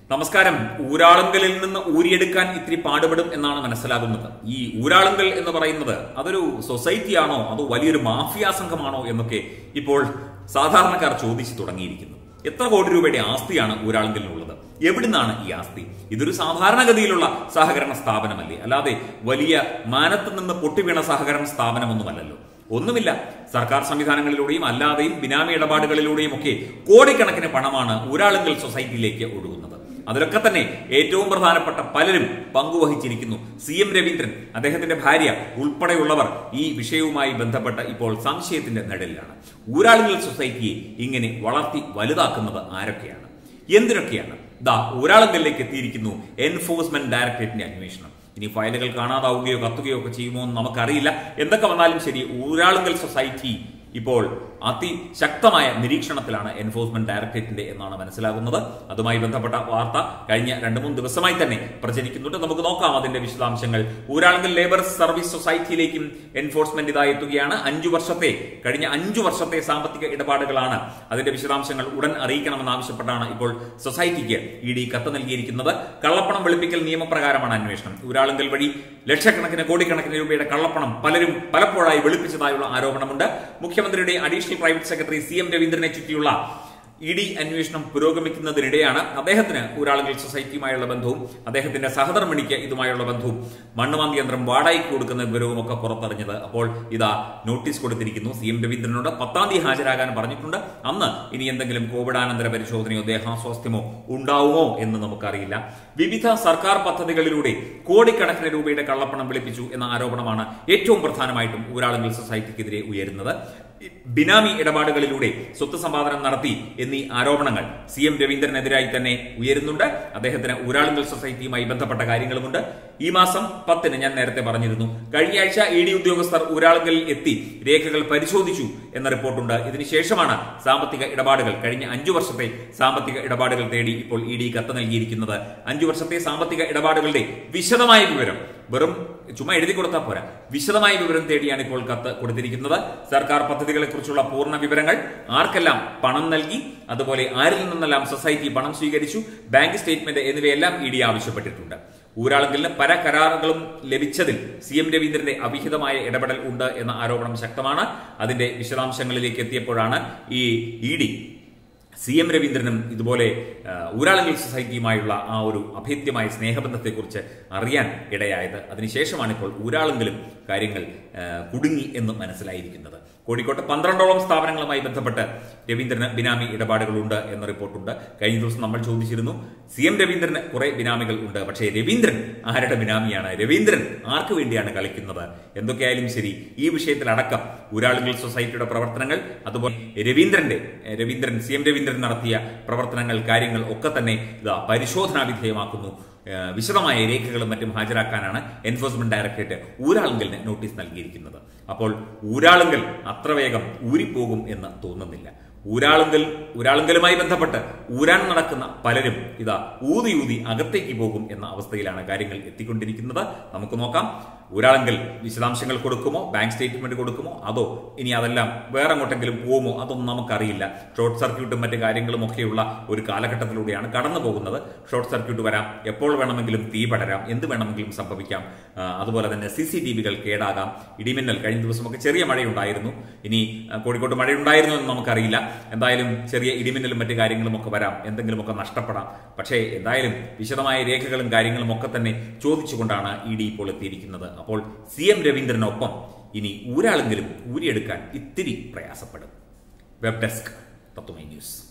നമസ്കാരം ഊരാളുങ്കലിൽ നിന്ന് ഊരിയെടുക്കാൻ ഇത്തിരി പാടുപെടും എന്നാണ് മനസ്സിലാകുന്നത് ഈ ഊരാളുങ്കൽ എന്ന് പറയുന്നത് അതൊരു സൊസൈറ്റിയാണോ അതോ വലിയൊരു മാഫിയ സംഘമാണോ എന്നൊക്കെ ഇപ്പോൾ സാധാരണക്കാർ ചോദിച്ചു തുടങ്ങിയിരിക്കുന്നു എത്ര കോടി രൂപയുടെ ആസ്തിയാണ് ഊരാളുങ്കലിനുള്ളത് എവിടുന്നാണ് ഈ ആസ്തി ഇതൊരു സാധാരണഗതിയിലുള്ള സഹകരണ സ്ഥാപനമല്ലേ അല്ലാതെ വലിയ മാനത്ത് നിന്ന് പൊട്ടിവീണ സഹകരണ സ്ഥാപനമൊന്നുമല്ലല്ലോ ഒന്നുമില്ല സർക്കാർ സംവിധാനങ്ങളിലൂടെയും അല്ലാതെയും ബിനാമി ഇടപാടുകളിലൂടെയും ഒക്കെ കോടിക്കണക്കിന് പണമാണ് ഊരാളുങ്കൽ സൊസൈറ്റിയിലേക്ക് ഒഴുകുന്നത് അതിലൊക്കെ തന്നെ ഏറ്റവും പ്രധാനപ്പെട്ട പലരും പങ്കുവഹിച്ചിരിക്കുന്നു സി എം രവീന്ദ്രൻ അദ്ദേഹത്തിന്റെ ഭാര്യ ഉൾപ്പെടെയുള്ളവർ ഈ വിഷയവുമായി ബന്ധപ്പെട്ട ഇപ്പോൾ സംശയത്തിന്റെ നിഴലിലാണ് ഊരാളുങ്കൽ സൊസൈറ്റിയെ ഇങ്ങനെ വളർത്തി വലുതാക്കുന്നത് ആരൊക്കെയാണ് എന്തിനൊക്കെയാണ് ദാ ഊരാളുങ്കലിലേക്ക് എത്തിയിരിക്കുന്നു എൻഫോഴ്സ്മെന്റ് ഡയറക്ടറേറ്റിന്റെ അന്വേഷണം ഇനി ഫയലുകൾ കാണാതാവുകയോ കത്തുകയോ ഒക്കെ ചെയ്യുമോ എന്ന് നമുക്കറിയില്ല എന്തൊക്കെ വന്നാലും ശരി ഊരാളുങ്കൽ സൊസൈറ്റി ഇപ്പോൾ അതിശക്തമായ നിരീക്ഷണത്തിലാണ് എൻഫോഴ്സ്മെന്റ് ഡയറക്ടറേറ്റിന്റെ എന്നാണ് മനസ്സിലാകുന്നത് അതുമായി ബന്ധപ്പെട്ട വാർത്ത കഴിഞ്ഞ രണ്ട് മൂന്ന് ദിവസമായി തന്നെ പ്രചരിക്കുന്നുണ്ട് നമുക്ക് നോക്കാം അതിന്റെ വിശദാംശങ്ങൾ ഊരാളുങ്കൽ ലേബർ സർവീസ് സൊസൈറ്റിയിലേക്കും എൻഫോഴ്സ്മെന്റ് ഇതായി എത്തുകയാണ് അഞ്ചു വർഷത്തെ കഴിഞ്ഞ അഞ്ചു വർഷത്തെ സാമ്പത്തിക ഇടപാടുകളാണ് അതിന്റെ വിശദാംശങ്ങൾ ഉടൻ അറിയിക്കണമെന്ന് ആവശ്യപ്പെട്ടാണ് ഇപ്പോൾ സൊസൈറ്റിക്ക് ഇ ഡി കത്ത് നൽകിയിരിക്കുന്നത് കള്ളപ്പണം വെളുപ്പിക്കൽ നിയമപ്രകാരമാണ് അന്വേഷണം ഊരാളുങ്കൽ വഴി ലക്ഷക്കണക്കിന് കോടിക്കണക്കിന് രൂപയുടെ കള്ളപ്പണം പലരും പലപ്പോഴായി വെളുപ്പിച്ചതായുള്ള ആരോപണമുണ്ട് മുഖ്യമന്ത്രിയുടെ additional private secretary C M രവീന്ദ്രനെ ചുറ്റിയുള്ള ഇ ഡി അന്വേഷണം പുരോഗമിക്കുന്നതിനിടെയാണ് അദ്ദേഹത്തിന് ഊരാളുങ്കൽ സൊസൈറ്റിയുമായുള്ള ബന്ധവും അദ്ദേഹത്തിന്റെ സഹധർമ്മിണിക്ക് ഇതുമായുള്ള ബന്ധവും മണ്ണുമാന്തി യന്ത്രം വാടകയ്ക്ക് കൊടുക്കുന്ന വിവരവും ഒക്കെ പുറത്തറിഞ്ഞത് അപ്പോൾ ഇതാ നോട്ടീസ് കൊടുത്തിരിക്കുന്നു സി എം രവീന്ദ്രനോട് പത്താം തീയതി ഹാജരാകാൻ പറഞ്ഞിട്ടുണ്ട് അന്ന് ഇനി എന്തെങ്കിലും കോവിഡാനന്തര പരിശോധനയോ ദേഹാസ്വാസ്ഥ്യമോ ഉണ്ടാവുമോ എന്ന് നമുക്കറിയില്ല വിവിധ സർക്കാർ പദ്ധതികളിലൂടെ കോടിക്കണക്കിന് രൂപയുടെ കള്ളപ്പണം വെളുപ്പിച്ചു എന്ന ആരോപണമാണ് ഏറ്റവും പ്രധാനമായിട്ടും ഊരാളുങ്കൽ സൊസൈറ്റിക്കെതിരെ ഉയരുന്നത് ബിനാമി ഇടപാടുകളിലൂടെ സ്വത്ത് സമ്പാദനം നടത്തി എന്നീ ആരോപണങ്ങൾ സി എം രവീന്ദ്രനെതിരായി തന്നെ ഉയരുന്നുണ്ട് അദ്ദേഹത്തിന് ഊരാളുങ്കൽ സൊസൈറ്റിയുമായി ബന്ധപ്പെട്ട കാര്യങ്ങളുമുണ്ട് ഈ മാസം പത്തിന് ഞാൻ നേരത്തെ പറഞ്ഞിരുന്നു കഴിഞ്ഞ ആഴ്ച ഇ ഡി ഉദ്യോഗസ്ഥർ ഊരാളുങ്കലിൽ എത്തി രേഖകൾ പരിശോധിച്ചു എന്ന റിപ്പോർട്ടുണ്ട് ഇതിനുശേഷമാണ് സാമ്പത്തിക ഇടപാടുകൾ കഴിഞ്ഞ അഞ്ചു വർഷത്തെ സാമ്പത്തിക ഇടപാടുകൾ തേടി ഇപ്പോൾ ഇ ഡി കത്ത് നൽകിയിരിക്കുന്നത് അഞ്ചു വർഷത്തെ സാമ്പത്തിക ഇടപാടുകളുടെ വിശദമായ വിവരം വെറും ചുമ്മാ എഴുതി കൊടുത്താൽ പോരാ വിശദമായ വിവരം തേടിയാണ് ഇപ്പോൾ കത്ത് കൊടുത്തിരിക്കുന്നത് സർക്കാർ പദ്ധതികളെ കുറിച്ചുള്ള പൂർണ്ണ വിവരങ്ങൾ ആർക്കെല്ലാം പണം നൽകി അതുപോലെ ആരിൽ നിന്നെല്ലാം സൊസൈറ്റി പണം സ്വീകരിച്ചു ബാങ്ക് സ്റ്റേറ്റ്മെന്റ് എന്നിവയെല്ലാം ഇ ഡി ആവശ്യപ്പെട്ടിട്ടുണ്ട് ഊരാളുങ്കലിന് പല കരാറുകളും ലഭിച്ചതിൽ സി എം രവീന്ദ്രന്റെ അവിഹിതമായ ഇടപെടൽ ഉണ്ട് എന്ന ആരോപണം ശക്തമാണ് അതിന്റെ വിശദാംശങ്ങളിലേക്ക് എത്തിയപ്പോഴാണ് ഈ ഇ ഡി സി എം രവീന്ദ്രനും ഇതുപോലെ ഊരാളുങ്കൽ സൊസൈറ്റിയുമായുള്ള ആ ഒരു അഭേദ്യമായ സ്നേഹബന്ധത്തെക്കുറിച്ച് അറിയാൻ ഇടയായത് അതിനുശേഷമാണ് ഇപ്പോൾ ഊരാളുങ്കലും കാര്യങ്ങൾ കുടുങ്ങി എന്ന് മനസ്സിലായിരിക്കുന്നത് കോഴിക്കോട്ട് പന്ത്രണ്ടോളം സ്ഥാപനങ്ങളുമായി ബന്ധപ്പെട്ട് രവീന്ദ്രന് ബിനാമി ഇടപാടുകളുണ്ട് എന്ന റിപ്പോർട്ടുണ്ട് കഴിഞ്ഞ ദിവസം നമ്മൾ ചോദിച്ചിരുന്നു സി എം രവീന്ദ്രന് കുറെ ബിനാമികൾ ഉണ്ട് പക്ഷേ രവീന്ദ്രൻ ആരുടെ ബിനാമിയാണ് രവീന്ദ്രൻ ആർക്കു വേണ്ടിയാണ് കളിക്കുന്നത് എന്തൊക്കെയായാലും ശരി ഈ വിഷയത്തിലടക്കം ഊരാളുങ്കൽ സൊസൈറ്റിയുടെ പ്രവർത്തനങ്ങൾ അതുപോലെ രവീന്ദ്രന്റെ രവീന്ദ്രൻ സി എം രവീന്ദ്രൻ നടത്തിയ പ്രവർത്തനങ്ങൾ കാര്യങ്ങൾ ഒക്കെ തന്നെ ഇതാ പരിശോധനാ വിധേയമാക്കുന്നു വിശദമായ രേഖകളും മറ്റും ഹാജരാക്കാനാണ് എൻഫോഴ്സ്മെന്റ് ഡയറക്ടറേറ്റ് ഊരാളുങ്കലിന് നോട്ടീസ് നൽകിയിരിക്കുന്നത് അപ്പോൾ ഊരാളുങ്കൽ അത്ര വേഗം ഊരിപ്പോകും എന്ന് തോന്നുന്നില്ല ഊരാളുങ്കൽ ഊരാളുങ്കലുമായി ബന്ധപ്പെട്ട് ഊരാൻ നടക്കുന്ന പലരും ഇതാ ഊതി ഊതി അകത്തേക്ക് പോകും എന്ന അവസ്ഥയിലാണ് കാര്യങ്ങൾ എത്തിക്കൊണ്ടിരിക്കുന്നത് നമുക്ക് നോക്കാം ഊരാളുങ്കൽ വിശദാംശങ്ങൾ കൊടുക്കുമോ ബാങ്ക് സ്റ്റേറ്റ്മെന്റ് കൊടുക്കുമോ അതോ ഇനി അതെല്ലാം വേറെ അങ്ങോട്ടെങ്കിലും പോകുമോ അതൊന്നും നമുക്കറിയില്ല ഷോർട്ട് സർക്യൂട്ടും മറ്റു കാര്യങ്ങളും ഒക്കെയുള്ള ഒരു കാലഘട്ടത്തിലൂടെയാണ് കടന്നു പോകുന്നത് ഷോർട്ട് സർക്യൂട്ട് വരാം എപ്പോൾ വേണമെങ്കിലും തീ പടരാം എന്ത് വേണമെങ്കിലും സംഭവിക്കാം അതുപോലെ തന്നെ സി സി ടി വികൾ കേടാകാം ഇടിമിന്നൽ കഴിഞ്ഞ ദിവസമൊക്കെ ചെറിയ മഴയുണ്ടായിരുന്നു ഇനി കോഴിക്കോട്ട് മഴയുണ്ടായിരുന്നു എന്ന് നമുക്കറിയില്ല എന്തായാലും ചെറിയ ഇടിമിന്നലും മറ്റു കാര്യങ്ങളും ഒക്കെ വരാം എന്തെങ്കിലുമൊക്കെ നഷ്ടപ്പെടാം പക്ഷേ എന്തായാലും വിശദമായ രേഖകളും കാര്യങ്ങളും ഒക്കെ തന്നെ ചോദിച്ചുകൊണ്ടാണ് ഇ ഡി ഇപ്പോൾ എത്തിയിരിക്കുന്നത് അപ്പോൾ സി എം രവീന്ദ്രനൊപ്പം ഇനി ഊരാളെങ്കിലും ഊരിയെടുക്കാൻ ഇത്തിരി പ്രയാസപ്പെടും വെബ് ഡെസ്ക് തത്വമൈ ന്യൂസ്